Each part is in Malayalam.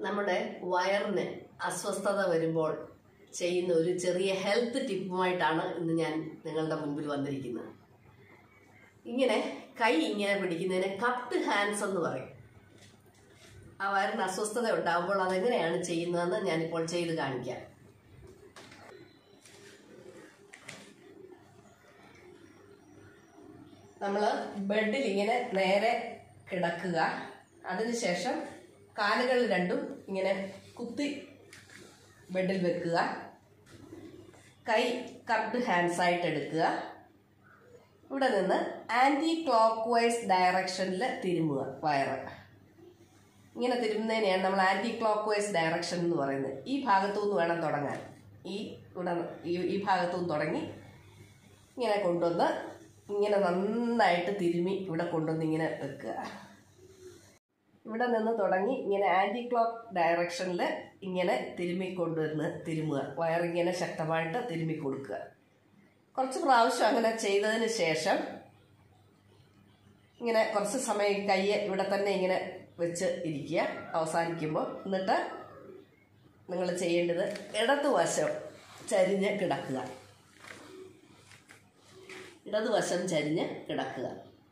നമ്മുടെ വയറിന് അസ്വസ്ഥത വരുമ്പോൾ ചെയ്യുന്ന ഒരു ചെറിയ ഹെൽത്ത് ടിപ്പുമായിട്ടാണ് ഇന്ന് ഞാൻ നിങ്ങളുടെ മുൻപിൽ വന്നിരിക്കുന്നത് ഇങ്ങനെ കൈ ഇങ്ങനെ പിടിക്കുന്നതിന് കപ്ഡ് ഹാൻഡ്സ് എന്ന് പറയും ആ വയറിന് അസ്വസ്ഥത ഉണ്ടാകുമ്പോൾ അതെങ്ങനെയാണ് ചെയ്യുന്നതെന്ന് ഞാനിപ്പോൾ ചെയ്ത് കാണിക്കാം നമ്മൾ ബെഡിൽ ഇങ്ങനെ നേരെ കിടക്കുക അതിനുശേഷം കാലുകൾ രണ്ടും ഇങ്ങനെ കുത്തി ബെഡിൽ വെക്കുക കൈ കപ്ഡ് ഹാൻഡ്സ് ആയിട്ട് എടുക്കുക ഇവിടെ നിന്ന് ആൻറ്റി ക്ലോക്ക് വൈസ് ഡയറക്ഷനിൽ തിരുമുക വയറ് ഇങ്ങനെ തിരുമുന്നതിനെയാണ് നമ്മൾ ആൻറ്റി ക്ലോക്ക് വൈസ് ഡയറക്ഷൻ എന്ന് പറയുന്നത് ഈ ഭാഗത്തു നിന്ന് വേണം തുടങ്ങാൻ ഈ ഇവിടെ ഈ ഈ ഭാഗത്തു നിന്ന് തുടങ്ങി ഇങ്ങനെ കൊണ്ടുവന്ന് ഇങ്ങനെ നന്നായിട്ട് തിരുമി ഇവിടെ കൊണ്ടുവന്ന് ഇങ്ങനെ വെക്കുക ഇവിടെ നിന്ന് തുടങ്ങി ഇങ്ങനെ ആൻറ്റി ക്ലോക്ക് ഡയറക്ഷനിൽ ഇങ്ങനെ തിരുമ്മി കൊണ്ടുവന്ന് തിരുമുക വയറിങ്ങനെ ശക്തമായിട്ട് തിരുമ്മി കൊടുക്കുക കുറച്ച് പ്രാവശ്യം അങ്ങനെ ചെയ്തതിന് ശേഷം ഇങ്ങനെ കുറച്ച് സമയം കൈ ഇവിടെ തന്നെ ഇങ്ങനെ വെച്ച് ഇരിക്കുക അവസാനിക്കുമ്പോൾ എന്നിട്ട് നിങ്ങൾ ചെയ്യേണ്ടത് ഇടതുവശം ചരിഞ്ഞ് കിടക്കുക ഇടതുവശം ചരിഞ്ഞ് കിടക്കുക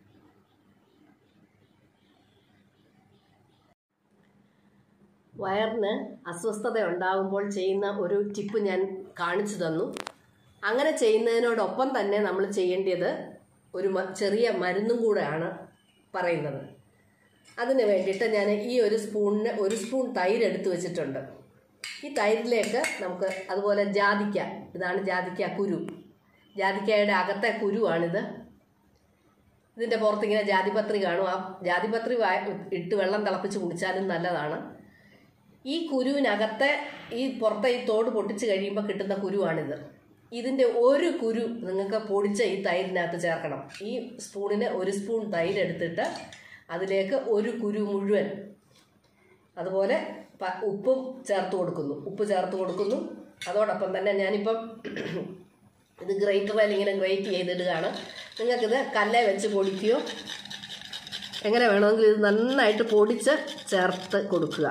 വയറിന് അസ്വസ്ഥത ഉണ്ടാകുമ്പോൾ ചെയ്യുന്ന ഒരു ടിപ്പ് ഞാൻ കാണിച്ചു തന്നു അങ്ങനെ ചെയ്യുന്നതിനോടൊപ്പം തന്നെ നമ്മൾ ചെയ്യേണ്ടത് ഒരു മ- ചെറിയ മരുന്നും കൂടെയാണ് പറയുന്നത് അതിന് വേണ്ടിയിട്ട് ഞാൻ ഈ ഒരു സ്പൂണിന് ഒരു സ്പൂൺ തൈര് എടുത്തു വെച്ചിട്ടുണ്ട് ഈ തൈരിലേക്ക് നമുക്ക് അതുപോലെ ജാതിക്ക ഇതാണ് ജാതിക്ക കുരു ജാതിക്കയുടെ അകത്തെ കുരുവാണിത് ഇതിൻ്റെ പുറത്ത് ഇങ്ങനെ ജാതിപത്രി കാണും ആ ജാതിപത്രി വായ- ഇട്ട് വെള്ളം തിളപ്പിച്ച് കുടിച്ചാലും നല്ലതാണ് ഈ കുരുവിനകത്തെ ഈ പുറത്തെ ഈ തോട് പൊട്ടിച്ച് കഴിയുമ്പോൾ കിട്ടുന്ന കുരുവാണിത് ഇതിൻ്റെ ഒരു കുരു നിങ്ങൾക്ക് പൊടിച്ച ഈ തൈരിനകത്ത് ചേർക്കണം ഈ സ്പൂണിന് ഒരു സ്പൂൺ തൈര് എടുത്തിട്ട് അതിലേക്ക് ഒരു കുരു മുഴുവൻ അതുപോലെ പ- ഉപ്പും ചേർത്ത് കൊടുക്കുന്നു ഉപ്പ് ചേർത്ത് കൊടുക്കുന്നു അതോടൊപ്പം തന്നെ ഞാനിപ്പം ഇത് ഗ്രേറ്ററിൽ ഇങ്ങനെ ഗ്രേറ്റ് ചെയ്തിടുകയാണ് നിങ്ങൾക്കിത് കല്ലേ വെച്ച് പൊടിക്കുകയോ എങ്ങനെ വേണമെങ്കിൽ ഇത് നന്നായിട്ട് പൊടിച്ച് ചേർത്ത് കൊടുക്കുക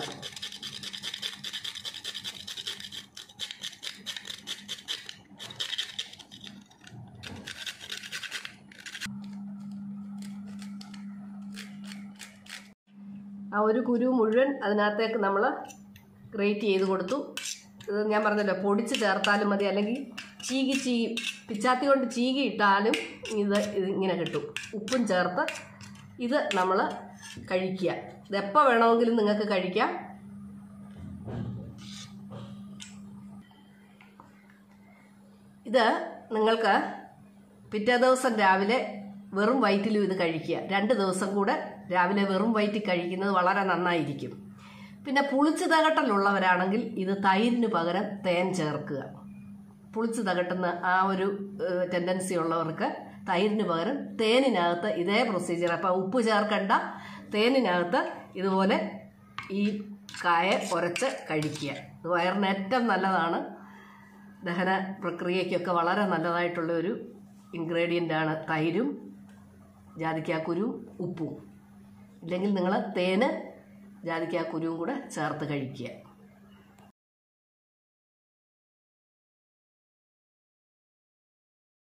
ആ ഒരു കുരു മുഴുവൻ അതിനകത്തേക്ക് നമ്മൾ ഗ്രേറ്റ് ചെയ്ത് കൊടുത്തു ഇത് ഞാൻ പറഞ്ഞല്ലോ പൊടിച്ച് ചേർത്താലും മതി അല്ലെങ്കിൽ ചീകി ചീകി പിച്ചാത്തി കൊണ്ട് ചീകി ഇട്ടാലും ഇത് ഇത് ഇങ്ങനെ കിട്ടും ഉപ്പും ചേർത്ത് ഇത് നമ്മൾ കഴിക്കുക ഇതെപ്പോൾ വേണമെങ്കിലും നിങ്ങൾക്ക് കഴിക്കാം ഇത് നിങ്ങൾക്ക് പിറ്റേ ദിവസം രാവിലെ വെറും വയറ്റിലും ഇത് കഴിക്കുക രണ്ട് ദിവസം കൂടെ രാവിലെ വെറും വയറ്റിൽ കഴിക്കുന്നത് വളരെ നന്നായിരിക്കും പിന്നെ പുളിച്ച് തകട്ടലുള്ളവരാണെങ്കിൽ ഇത് തൈരിന് പകരം തേൻ ചേർക്കുക പുളിച്ച് തകട്ടുന്ന ആ ഒരു ടെൻഡൻസി ഉള്ളവർക്ക് തൈരിന് പകരം തേനിനകത്ത് ഇതേ പ്രൊസീജിയർ അപ്പോൾ ഉപ്പ് ചേർക്കണ്ട തേനിനകത്ത് ഇതുപോലെ ഈ കായ ഉരച്ച് കഴിക്കുക ഇത് വയറിന് ഏറ്റവും നല്ലതാണ് ദഹന പ്രക്രിയയ്ക്കൊക്കെ വളരെ നല്ലതായിട്ടുള്ള ഒരു ഇൻഗ്രീഡിയൻ്റ് ആണ് തൈരും ജാതിക്കാക്കുരുവും ഉപ്പും ഇല്ലെങ്കിൽ നിങ്ങൾ തേന് ജാതിക്കാക്കുരുവും കൂടെ ചേർത്ത് കഴിക്കുക